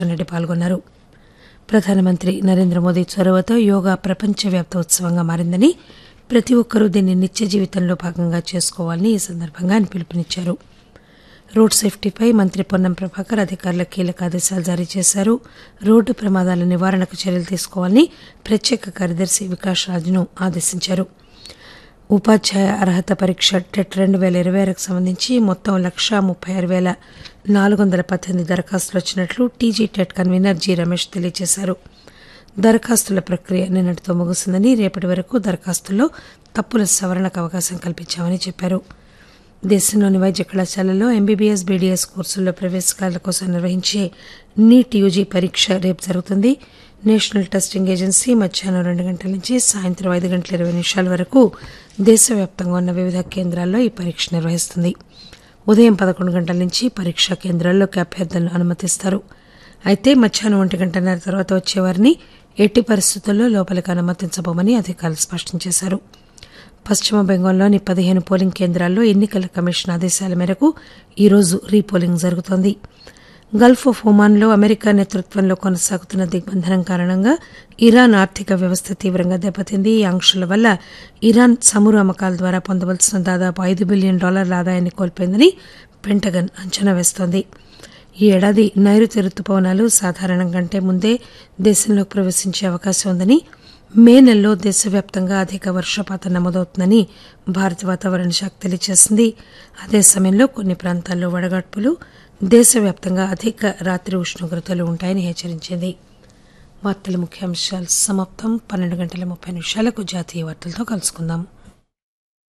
రెడ్డి పాల్గొన్నారు ప్రధానమంత్రి నరేంద్ర మోదీ చొరవతో యోగా ప్రపంచవ్యాప్త ఉత్సవంగా మారిందని ప్రతి ఒక్కరూ దీన్ని నిత్య జీవితంలో భాగంగా చేసుకోవాలని ఈ సందర్భంగా ఆయన పిలుపునిచ్చారు రోడ్ సేఫ్టీపై మంత్రి పొన్నం ప్రభాకర్ అధికారులకు కీలక ఆదేశాలు జారీ చేశారు రోడ్డు ప్రమాదాల నివారణకు చర్యలు తీసుకోవాలని ప్రత్యేక కార్యదర్శి వికాస్ రాజ్ను ఆదేశించారు ఉపాధ్యాయ అర్హత పరీక్ష టెట్ రెండు వేల ఇరవై ఆరుకు సంబంధించి మొత్తం లక్షా ముప్పై ఆరు వేల నాలుగు వందల పద్దెనిమిది దరఖాస్తులు వచ్చినట్లు TG TET convener G Ramesh తెలియజేశారు దరఖాస్తుల ప్రక్రియ నిన్నటితో ముగిసిందని రేపటి వరకు దరఖాస్తుల్లో తప్పుల సవరణకు అవకాశం కల్పించామని చెప్పారు దేశంలోని వైద్య కళాశాలల్లో ఎంబీబీఎస్ బీడీఎస్ కోర్సుల్లో ప్రవేశకాల కోసం నిర్వహించే నీట్ యూజీ పరీక్ష రేపు జరుగుతుంది నేషనల్ టెస్టింగ్ ఏజెన్సీ మధ్యాహ్నం రెండు గంటల నుంచి సాయంత్రం ఐదు గంటల ఇరవై నిమిషాల వరకు దేశవ్యాప్తంగా ఉన్న వివిధ కేంద్రాల్లో ఈ పరీక్ష నిర్వహిస్తుంది ఉదయం పదకొండు గంటల నుంచి పరీక్షా కేంద్రాల్లోకి అభ్యర్థులను అనుమతిస్తారు అయితే మధ్యాహ్నం ఒంటి గంటన్నర తర్వాత వచ్చేవారిని ఎట్టి పరిస్థితుల్లో లోపలికి అనుమతించబోమని అధికారులు స్పష్టం చేశారు పశ్చిమ బెంగాల్లోని పదిహేను పోలింగ్ కేంద్రాల్లో ఎన్నికల కమిషన్ ఆదేశాల మేరకు ఈరోజు రీపోలింగ్ జరుగుతోంది గల్ఫ్ ఆఫ్ ఒమాన్లో అమెరికా నేతృత్వంలో కొనసాగుతున్న దిగ్బంధనం కారణంగా ఇరాన్ ఆర్థిక వ్యవస్థ తీవ్రంగా దెబ్బతింది ఈ ఆంక్షల వల్ల ఇరాన్ చమురు అమ్మకాల ద్వారా పొందవలసిన దాదాపు ఐదు బిలియన్ డాలర్ల ఆదాయాన్ని కోల్పోయిందని పెంటగన్ అంచనా వేస్తోంది ఈ ఏడాది నైరుతి రుతుపవనాలు సాధారణం కంటే ముందే దేశంలోకి ప్రవేశించే అవకాశం ఉందని మే నెలలో దేశవ్యాప్తంగా అధిక వర్షపాతం నమోదవుతుందని భారత వాతావరణ శాఖ తెలియజేసింది అదే సమయంలో కొన్ని ప్రాంతాల్లో వడగాడ్పులు దేశవ్యాప్తంగా అధిక రాత్రి ఉష్ణోగ్రతలు ఉంటాయని హెచ్చరించింది వార్తల ముఖ్యాంశాలు సమాప్తం పన్నెండు గంటల ముప్పై నిమిషాలకు జాతీయ వార్తలతో కలుసుకుందాం